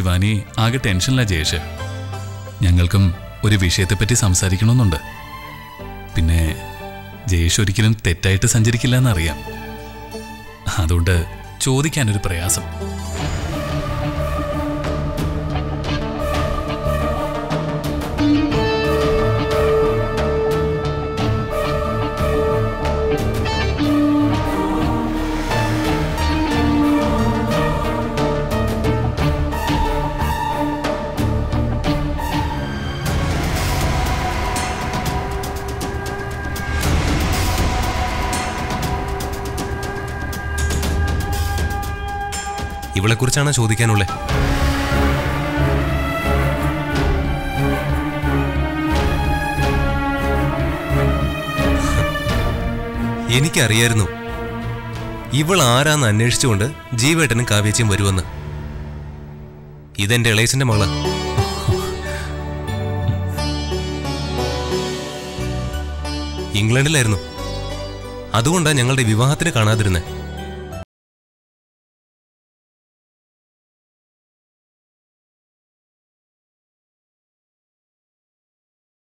ശിവാനി ആകെ ടെൻഷനില്ല ജയേഷ് ഞങ്ങൾക്കും ഒരു വിഷയത്തെപ്പറ്റി സംസാരിക്കണമെന്നുണ്ട് പിന്നെ ജയേഷ് ഒരിക്കലും തെറ്റായിട്ട് സഞ്ചരിക്കില്ല എന്നറിയാം അതുകൊണ്ട് ചോദിക്കാനൊരു പ്രയാസം ഇവളെക്കുറിച്ചാണ് ചോദിക്കാനുള്ളത് എനിക്കറിയായിരുന്നു ഇവൾ ആരാന്ന് അന്വേഷിച്ചുകൊണ്ട് ജീവേട്ടനും കാവ്യച്ചയും വരുമെന്ന് ഇതെന്റെ ഇളയച്ചന്റെ മകളാ ഇംഗ്ലണ്ടിലായിരുന്നു അതുകൊണ്ടാണ് ഞങ്ങളുടെ വിവാഹത്തിന് കാണാതിരുന്നത്